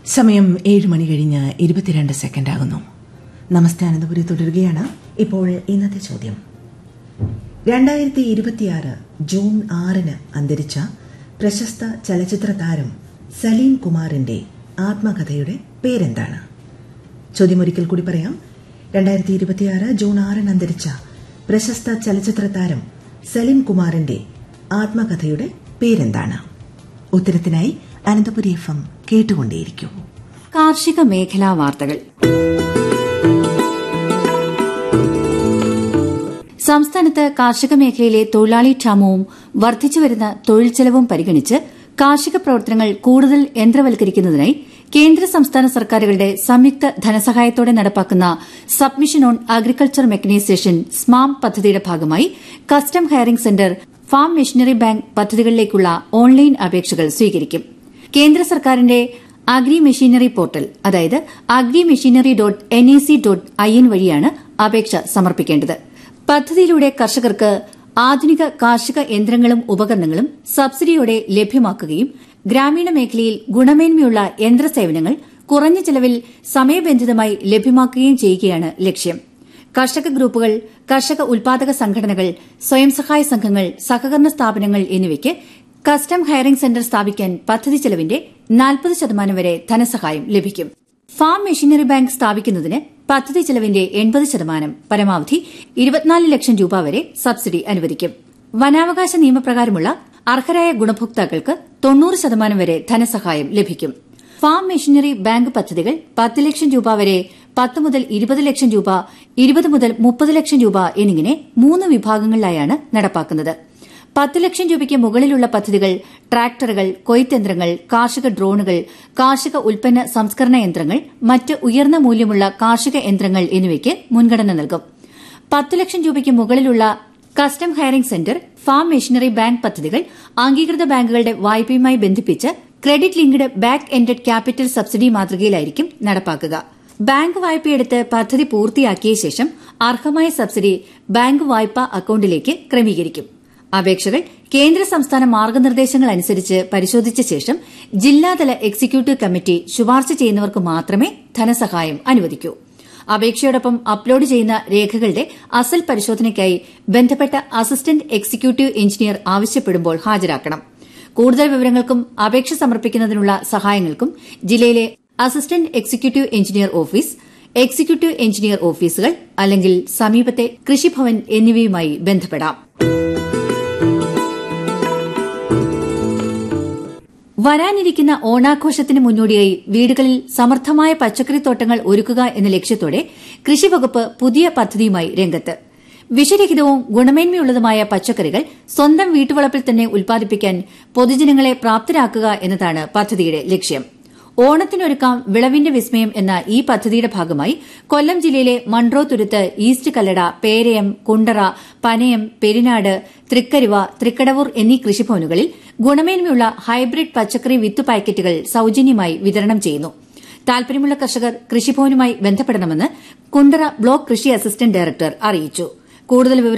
സമയം ഏഴ് മണി കഴിഞ്ഞ് ഇരുപത്തിരണ്ട് സെക്കൻഡ് ആകുന്നു നമസ്തേ അനന്തപുരി തുടരുകയാണ് ഇപ്പോൾ ഇന്നത്തെ ചോദ്യം രണ്ടായിരത്തി ഇരുപത്തിയാറ് ജൂൺ ആറിന് അന്തരിച്ച പ്രശസ്ത ചലച്ചിത്ര താരം സലീം കുമാറിന്റെ ആത്മകഥയുടെ പേരെന്താണ് ചോദ്യം ഒരിക്കൽ കൂടി പറയാം രണ്ടായിരത്തി ഇരുപത്തിയാറ് ജൂൺ ആറിന് അന്തരിച്ച പ്രശസ്ത ചലച്ചിത്ര താരം സലീം കുമാറിന്റെ ആത്മകഥയുടെ പേരെന്താണ് ഉത്തരത്തിനായി അനന്തപുരി എഫ് എം കേട്ടുകൊണ്ടേയിരിക്കൂ കാർഷിക മേഖലാ വാർത്തകൾ സംസ്ഥാനത്ത് കാർഷിക മേഖലയിലെ തൊഴിലാളി ക്ഷാമവും വർദ്ധിച്ചുവരുന്ന തൊഴിൽ ചെലവും പരിഗണിച്ച് കാർഷിക പ്രവർത്തനങ്ങൾ കൂടുതൽ യന്ത്രവൽക്കരിക്കുന്നതിനായി കേന്ദ്ര സംസ്ഥാന സർക്കാരുകളുടെ സംയുക്ത ധനസഹായത്തോടെ നടപ്പാക്കുന്ന submission on agriculture mechanisation SMAM പദ്ധതിയുടെ ഭാഗമായി custom hiring centre farm machinery bank പദ്ധതികളിലേക്കുള്ള ഓൺലൈൻ അപേക്ഷകൾ സ്വീകരിക്കും കേന്ദ്ര സർക്കാരിന്റെ അഗ്രി മെഷീനറി പോർട്ടൽ അതായത് agri machinery dot N E C dot I N വഴിയാണ് അപേക്ഷ സമർപ്പിക്കേണ്ടത് പദ്ധതിയിലൂടെ കർഷകർക്ക് ആധുനിക കാർഷിക യന്ത്രങ്ങളും ഉപകരണങ്ങളും സബ്സിഡിയോടെ ലഭ്യമാക്കുകയും ഗ്രാമീണ മേഖലയിൽ ഗുണമേന്മയുള്ള യന്ത്രസേവനങ്ങൾ കുറഞ്ഞ ചെലവിൽ സമയബന്ധിതമായി ലഭ്യമാക്കുകയും ചെയ്യുകയാണ് ലക്ഷ്യം കർഷക ഗ്രൂപ്പുകൾ കർഷക ഉൽപാദക സംഘടനകൾ സ്വയം സഹായ സംഘങ്ങൾ സഹകരണ സ്ഥാപനങ്ങൾ എന്നിവയ്ക്ക് കസ്റ്റം ഹയറിംഗ് സെന്റർ സ്ഥാപിക്കാൻ പദ്ധതി ചെലവിന്റെ നാൽപ്പത് ശതമാനം വരെ ധനസഹായം ലഭിക്കും ഫാം മെഷീനറി ബാങ്ക് സ്ഥാപിക്കുന്നതിന് പദ്ധതി ചെലവിന്റെ എൺപത് ശതമാനം പരമാവധി ഇരുപത്തിനാല് ലക്ഷം രൂപ വരെ സബ്സിഡി അനുവദിക്കും വനാവകാശ നിയമപ്രകാരമുള്ള അർഹരായ ഗുണഭോക്താക്കൾക്ക് തൊണ്ണൂറ് ശതമാനം വരെ ധനസഹായം ലഭിക്കും ഫാം മെഷീനറി ബാങ്ക് പദ്ധതികൾ പത്ത് ലക്ഷം രൂപ വരെ പത്ത് മുതൽ ഇരുപത് ലക്ഷം രൂപ ഇരുപത് മുതൽ മുപ്പത് ലക്ഷം രൂപ എന്നിങ്ങനെ മൂന്ന് വിഭാഗങ്ങളിലായാണ് നടപ്പാക്കുന്നത് പത്ത് ലക്ഷം രൂപയ്ക്ക് മുകളിലുള്ള പദ്ധതികൾ ട്രാക്ടറുകൾ കൊയ്ത്തയന്ത്രങ്ങൾ കാർഷിക ഡ്രോണുകൾ കാർഷിക ഉൽപ്പന്ന സംസ്കരണ യന്ത്രങ്ങൾ മറ്റ് ഉയർന്ന മൂല്യമുള്ള കാർഷിക യന്ത്രങ്ങൾ എന്നിവയ്ക്ക് മുൻഗണന നൽകും പത്ത് ലക്ഷം രൂപയ്ക്ക് മുകളിലുള്ള custom hiring centre farm machinery bank പദ്ധതികൾ അംഗീകൃത ബാങ്കുകളുടെ വായ്പയുമായി ബന്ധിപ്പിച്ച് credit linked back ended capital subsidy മാതൃകയിലായിരിക്കും നടപ്പാക്കുക ബാങ്ക് വായ്പയെടുത്ത് പദ്ധതി പൂർത്തിയാക്കിയ ശേഷം അർഹമായ സബ്സിഡി ബാങ്ക് വായ്പാ അക്കൌണ്ടിലേക്ക് ക്രമീകരിക്കും അപേക്ഷകൾ കേന്ദ്ര സംസ്ഥാന മാർഗനിർദ്ദേശങ്ങൾ അനുസരിച്ച് പരിശോധിച്ച ശേഷം ജില്ലാതല എക്സിക്യൂട്ടീവ് കമ്മിറ്റി ശുപാർശ ചെയ്യുന്നവർക്ക് മാത്രമേ ധനസഹായം അനുവദിക്കൂ അപേക്ഷയോടൊപ്പം അപ്ലോഡ് ചെയ്യുന്ന രേഖകളുടെ അസൽ പരിശോധനയ്ക്കായി ബന്ധപ്പെട്ട അസിസ്റ്റന്റ് എക്സിക്യൂട്ടീവ് എഞ്ചിനീയർ ആവശ്യപ്പെടുമ്പോൾ ഹാജരാക്കണം കൂടുതൽ വിവരങ്ങൾക്കും അപേക്ഷ സമർപ്പിക്കുന്നതിനുള്ള സഹായങ്ങൾക്കും ജില്ലയിലെ assistant executive engineer office executive engineer ഓഫീസുകൾ അല്ലെങ്കിൽ സമീപത്തെ കൃഷിഭവൻ എന്നിവയുമായി ബന്ധപ്പെടാം വരാനിരിക്കുന്ന ഓണാഘോഷത്തിന് മുന്നോടിയായി വീടുകളിൽ സമർത്ഥമായ പച്ചക്കറിത്തോട്ടങ്ങൾ ഒരുക്കുക എന്ന ലക്ഷ്യത്തോടെ കൃഷിവകുപ്പ് പുതിയ പദ്ധതിയുമായി രംഗത്ത് വിഷരഹിതവും ഗുണമേന്മയുള്ളതുമായ പച്ചക്കറികൾ സ്വന്തം വീട്ടുവളപ്പിൽ തന്നെ ഉൽപ്പാദിപ്പിക്കാൻ പൊതുജനങ്ങളെ പ്രാപ്തരാക്കുക എന്നതാണ് പദ്ധതിയുടെ ലക്ഷ്യം ഓണത്തിനൊരുക്കാം വിളവിന്റെ വിസ്മയം എന്ന ഈ പദ്ധതിയുടെ ഭാഗമായി കൊല്ലം ജില്ലയിലെ മൺട്രോ തുരുത്ത് ഈസ്റ്റ് കല്ലട പേരയം കുണ്ടറ പനയം പെരിനാട് തൃക്കരിവ തൃക്കടവൂർ എന്നീ കൃഷിഭവനുകളിൽ ഗുണമേന്മയുള്ള ഹൈബ്രിഡ് പച്ചക്കറി വിത്ത് പാക്കറ്റുകൾ സൌജന്യമായി വിതരണം ചെയ്യുന്നു താൽപര്യമുള്ള കർഷകർ കൃഷിഭവനുമായി ബന്ധപ്പെടണമെന്ന് കുണ്ടറ ബ്ലോക്ക് കൃഷി അസിസ്റ്റന്റ് ഡയറക്ടർ അറിയിച്ചു കൂടുതൽ